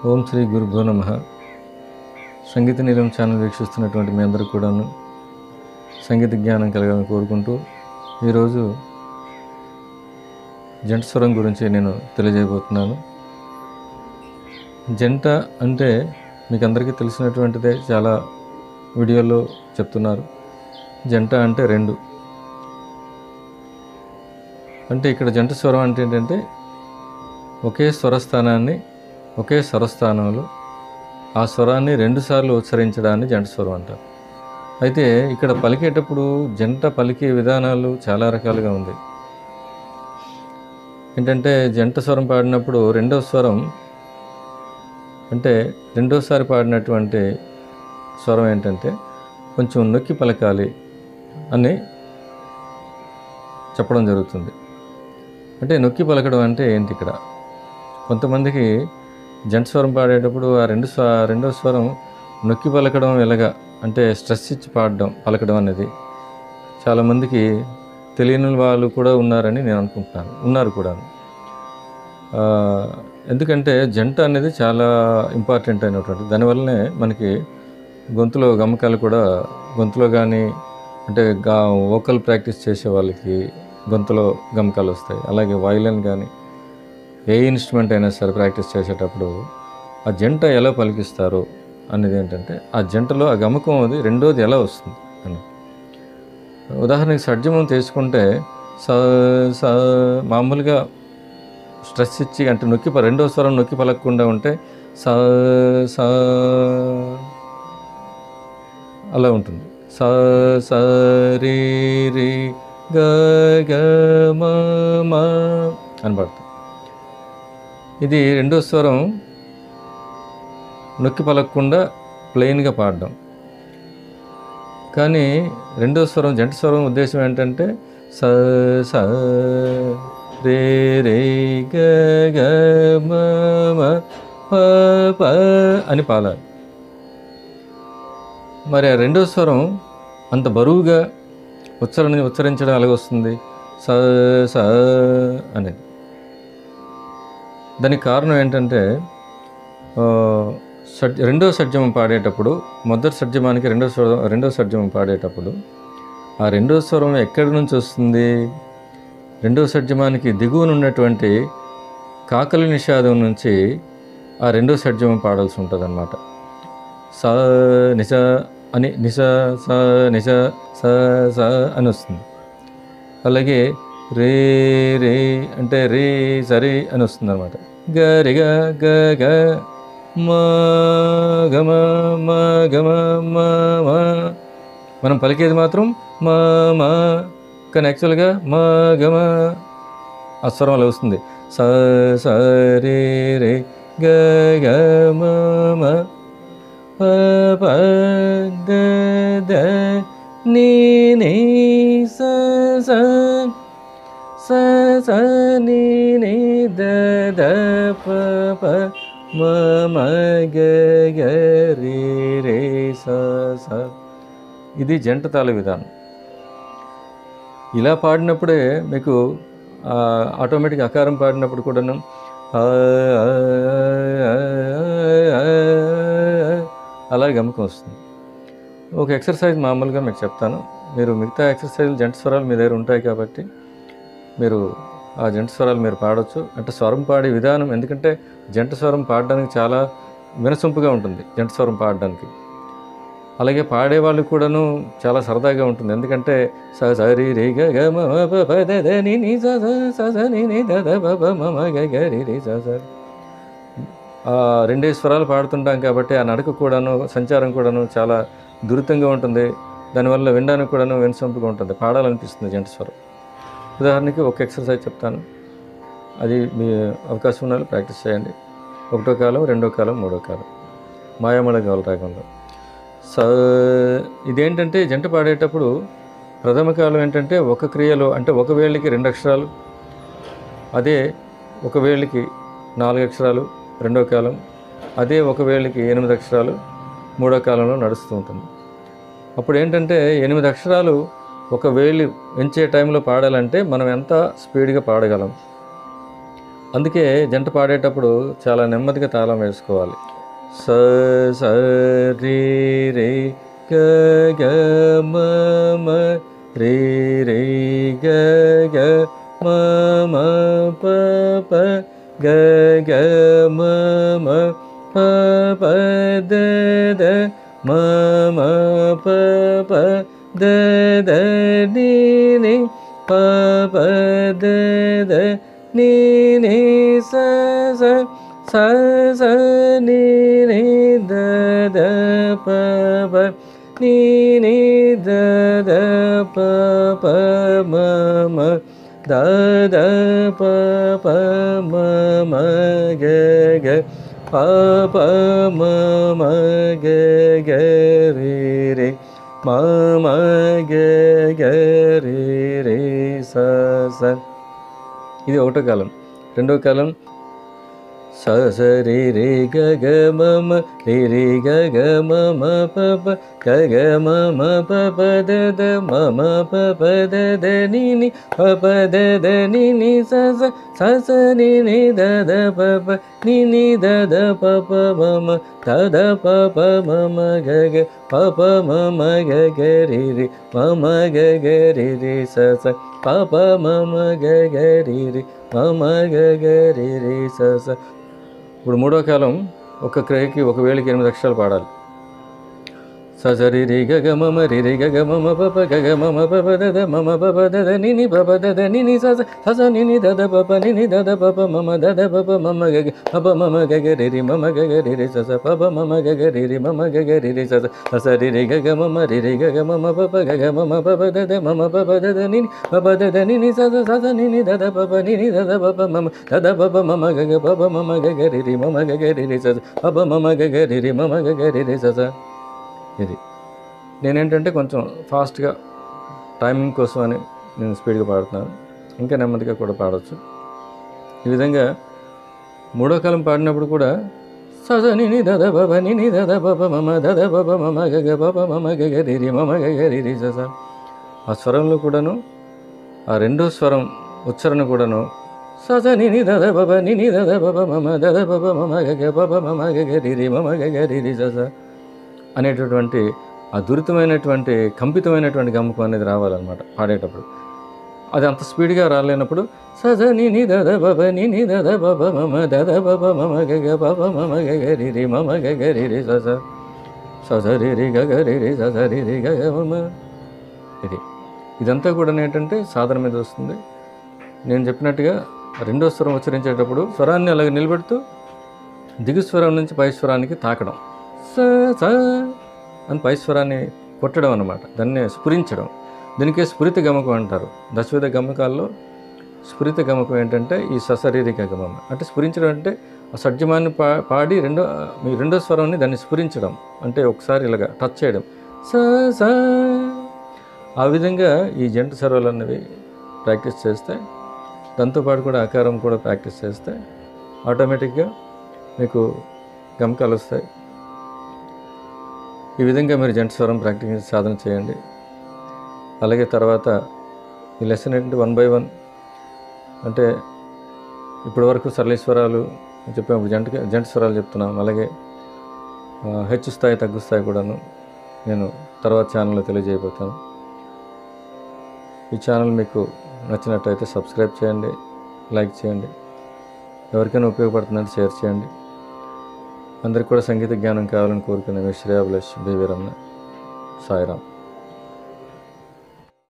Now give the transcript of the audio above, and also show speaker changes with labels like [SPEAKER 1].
[SPEAKER 1] ఓం శ్రీ గురుభ్యో నమ సంగీత నీలం ఛానల్ వీక్షిస్తున్నటువంటి మీ అందరూ కూడాను సంగీత జ్ఞానం కలగాలని కోరుకుంటూ ఈరోజు జంట స్వరం గురించి నేను తెలియజేయబోతున్నాను జంట అంటే మీకు అందరికీ తెలిసినటువంటిదే చాలా వీడియోలో చెప్తున్నారు జంట అంటే రెండు అంటే ఇక్కడ జంట స్వరం అంటే ఏంటంటే ఒకే స్వరస్థానాన్ని ఒకే స్వరస్థానంలో ఆ స్వరాన్ని రెండుసార్లు ఉచ్చరించడాన్ని జంట స్వరం అంటారు అయితే ఇక్కడ పలికేటప్పుడు జంట పలికే విధానాలు చాలా రకాలుగా ఉంది ఏంటంటే జంట స్వరం పాడినప్పుడు రెండవ స్వరం అంటే రెండోసారి పాడినటువంటి స్వరం ఏంటంటే కొంచెం నొక్కి పలకాలి అని చెప్పడం జరుగుతుంది అంటే నొక్కి పలకడం అంటే ఏంటి ఇక్కడ కొంతమందికి జంట స్వరం పాడేటప్పుడు ఆ రెండు స్వ రెండో స్వరం నొక్కి పలకడం ఎలాగా అంటే స్ట్రెస్ ఇచ్చి పాడడం పలకడం అనేది చాలామందికి తెలియని వాళ్ళు కూడా ఉన్నారని నేను అనుకుంటున్నాను ఉన్నారు కూడా ఆ, ఎందుకంటే జంట అనేది చాలా ఇంపార్టెంట్ అయినటువంటి దానివల్లనే మనకి గొంతులో గమకాలు కూడా గొంతులో కానీ అంటే గా వోకల్ ప్రాక్టీస్ చేసే వాళ్ళకి గొంతులో గమకాలు వస్తాయి అలాగే వైలన్ కానీ ఏ ఇన్స్ట్రుమెంట్ అయినా సరే ప్రాక్టీస్ చేసేటప్పుడు ఆ జంట ఎలా పలికిస్తారు అనేది ఏంటంటే ఆ జంటలో ఆ గమకం అది రెండోది ఎలా వస్తుంది అని ఉదాహరణకి సడ్జమం తీసుకుంటే స స మామూలుగా స్ట్రెస్ ఇచ్చి అంటే నొక్కి ప- రెండో స్వరం నొక్కి పలకకుండా ఉంటే స స అలా ఉంటుంది స స రి రి గ గ మ మ అని పడుతుంది ఇది రెండో స్వరం నొక్కి పలకకుండా ప్లెయిన్గా పాడడం కానీ రెండో స్వరం జంట స్వరం ఉద్దేశం ఏంటంటే స స రే రే గ గ మ మ ప ప అని పాడాలి మరి ఆ రెండో స్వరం అంత బరువుగా ఉచ్చరణ ఉచ్చరించడం ఎలాగొస్తుంది స స అనేది దానికి కారణం ఏంటంటే ఆ, షడ్ రెండో షడ్జమం పాడేటప్పుడు మొదటి షడ్జమానికి రెండో స్వరం రెండో షడ్జమం పాడేటప్పుడు ఆ రెండో స్వరం ఎక్కడి నుంచి వస్తుంది రెండో షడ్జమానికి దిగువన ఉన్నటువంటి కాకలి నిషాదం నుంచి ఆ రెండో షడ్జమం పాడాల్సి ఉంటుంది అనమాట స నిస అని నిస స నిస స స అని వస్తుంది అలాగే రే రే అంటే రే సరే అని వస్తుంది అనమాట గ రి గ గ గ మా గమ మా గమ మా మా మనం పలికేది మాత్రం మా మా కానీ యాక్చువల్గా మా గమ ఆ స్వరం అలా వస్తుంది స స రే రే గ గ మ మ ప ప ద ద ని ని స స స స ని ని ద ద ప ప మ మ గ గ రి రే స స ఇది జంట తాళ విధానం ఇలా పాడినప్పుడే మీకు ఆ, ఆటోమేటిక్ అకారం పాడినప్పుడు కూడాను ఆ, ఆ, ఆ, ఆ, అలా గమకం వస్తుంది ఒక ఎక్సర్సైజ్ మామూలుగా మీకు చెప్తాను మీరు మిగతా ఎక్సర్సైజ్లు జంట స్వరాలు మీ దగ్గర ఉంటాయి కాబట్టి మీరు ఆ జంట స్వరాలు మీరు పాడొచ్చు అంటే స్వరం పాడే విధానం ఎందుకంటే జంట స్వరం పాడడానికి చాలా వినసొంపుగా ఉంటుంది జంట స్వరం పాడడానికి అలాగే పాడేవాళ్ళు కూడాను చాలా సరదాగా ఉంటుంది ఎందుకంటే స స రి రి గ గ మ మ ప ప ద ద ని ని స స స స ని ని ద ద ప ప మ మ గ గ రి రి స స ఆ రెండే స్వరాలు పాడుతుంటాం కాబట్టి ఆ నడక కూడాను సంచారం కూడాను చాలా దురితంగా ఉంటుంది దానివల్ల వినడానికి కూడాను వినసొంపుగా ఉంటుంది పాడాలనిపిస్తుంది జంట స్వరం ఉదాహరణకి ఒక ఎక్సర్సైజ్ చెప్తాను అది మీ అవకాశం ఉన్న వాళ్ళు ప్రాక్టీస్ చేయండి ఒకటో కాలం రెండో కాలం మూడో కాలం మాయామళ గౌల రాగంలో స ఇదేంటంటే జంట పాడేటప్పుడు ప్రథమ కాలం ఏంటంటే ఒక క్రియలో అంటే ఒక వేళ్ళకి రెండు అక్షరాలు అదే ఒక వేళ్ళకి నాలుగు అక్షరాలు రెండో కాలం అదే ఒక వేళ్ళకి ఎనిమిది అక్షరాలు మూడో కాలంలో నడుస్తూ ఉంటుంది అప్పుడు ఏంటంటే ఎనిమిది అక్షరాలు ఒక వేలు ఎంచే టైంలో పాడాలంటే మనం ఎంత స్పీడ్గా పాడగలం అందుకే జంట పాడేటప్పుడు చాలా నెమ్మదిగా తాళం వేసుకోవాలి స స రి రే గ గ మ మ రి రే గ గ మ మ ప ప గ గ మ మ ప ప ద ద మ మ ప ప ద ద ని ని ప ప ద ద ని ని స స స స ని ని ద ద ప ప ని ని ద ద ప ప మ మ ద ద ప ప మ మ గ గ ప ప మ మ గ గ రి రి మ మ గ గ రి రి స స ఇది ఒకటో కాలం రెండో కాలం స స రి రి గ గ మ మ రి రి గ గ మ మ ప ప గ గ మ మ ప ప ద ద మ మ ప ప ద ద ని ని ప ప ద ద ని ని స స స స ని ని ద ద ప ప ని ని ద ద ప ప మ మ ద ద ప ప మ మ గ గ ప ప మ మ గ గ రి రి మ మ గ గ రి రి స స ప ప మ మ గ గ రి రి మ మ గ గ రి రి స స ఇప్పుడు మూడో కాలం ఒక క్రియకి ఒక వేళకి ఎనిమిది అక్షరాలు పాడాలి సజరి రి గ గ మమ రి రి గ గ మమ ప ప గ గ మమ ప ప ద ద మమ ప ప ద ద ని ని ప ప ద ద ని ని స స స స ని ని ద ద ప ప ని ని ద ద ప ప మమ ద ద ప ప మమ గ గ ప ప మమ గ గ రి రి మమ గ గ రి రి స స ప ప మమ గ గ రి రి మమ గ గ రి రి స స స స రి రి గ గ మమ రి రి గ గ మమ ప ప గ గ మమ ప ప ద ద మమ ప ప ద ద ని ని ప ప ద ద ని ని స స స స ని ని ద ద ప ప ని ని ద ద ప ప మమ ద ద ప ప మమ గ గ ప ప మమ గ గ రి రి మమ గ గ రి రి స స ప ప మమ గ గ రి రి మమ గ గ రి రి స స ఇది నేనేంటంటే కొంచెం ఫాస్ట్గా టైమింగ్ కోసం అని నేను స్పీడ్గా పాడుతున్నాను ఇంకా నెమ్మదిగా కూడా పాడవచ్చు ఈ విధంగా మూడో కాలం పాడినప్పుడు కూడా సజ నిని దద బబ నిని దద బబ మమ దద బబ మమ గగ బబ మమ గగ రిరి మమ గగ రిరి సస ఆ స్వరంలో కూడాను ఆ రెండో స్వరం ఉచ్చారణ కూడాను సజ నిని దద బబ నిని దద బబ మమ దద బబ మమ గగ బబ మమ గగ రిరి మమ గగ రిరి సస అనేటటువంటి ఆ దురితమైనటువంటి కంపితమైనటువంటి గమకం అనేది రావాలన్నమాట పాడేటప్పుడు అది అంత స్పీడ్గా రాలేనప్పుడు సజ ని ని దద బబ ని ని దద బబ మమ దద బబ మమ గగ బబ మమ గగ రి రి మమ గగ రి రి సజ సజ రి రి గగ రి రి సజ రి రి గగ మమ ఇది ఇదంతా కూడా ఏంటంటే సాధన మీద వస్తుంది నేను చెప్పినట్టుగా రెండో స్వరం ఉచ్చరించేటప్పుడు స్వరాన్ని అలాగ నిలబెడుతూ దిగు స్వరం నుంచి పై స్వరానికి తాకడం స స అని పై స్వరాన్ని కొట్టడం అన్నమాట దాన్ని స్ఫురించడం దీనికే స్ఫురిత గమకం అంటారు దశవిధ గమకాల్లో స్ఫురిత గమకం ఏంటంటే ఈ సశరీరిక గమం అంటే స్ఫురించడం అంటే ఆ సడ్జమాన్ని పా పాడి రెండో మీ రెండో స్వరాన్ని దాన్ని స్ఫురించడం అంటే ఒకసారి ఇలాగా టచ్ చేయడం స స ఆ విధంగా ఈ జంట సర్వలు అనేవి ప్రాక్టీస్ చేస్తే దాంతోపాటు కూడా ఆకారం కూడా ప్రాక్టీస్ చేస్తే ఆటోమేటిక్గా మీకు గమకాలు వస్తాయి ఈ విధంగా మీరు జంట స్వరం ప్రాక్టీస్ సాధన చేయండి అలాగే తర్వాత ఈ లెసన్ ఏంటంటే వన్ బై వన్ అంటే ఇప్పటి వరకు సరళీశ్వరాలు చెప్పాము జంట జంట స్వరాలు చెప్తున్నాం అలాగే ఆ, హెచ్చు స్థాయి తగ్గు స్థాయి కూడాను నేను తర్వాత ఛానల్లో తెలియజేయబోతాను ఈ ఛానల్ మీకు నచ్చినట్టయితే సబ్స్క్రైబ్ చేయండి లైక్ చేయండి ఎవరికైనా ఉపయోగపడుతుందంటే షేర్ చేయండి అందరికి కూడా సంగీత జ్ఞానం కావాలని కోరుకునే మీ శ్రేయాభిలాష్ బీవీ రమణ సాయిరామ్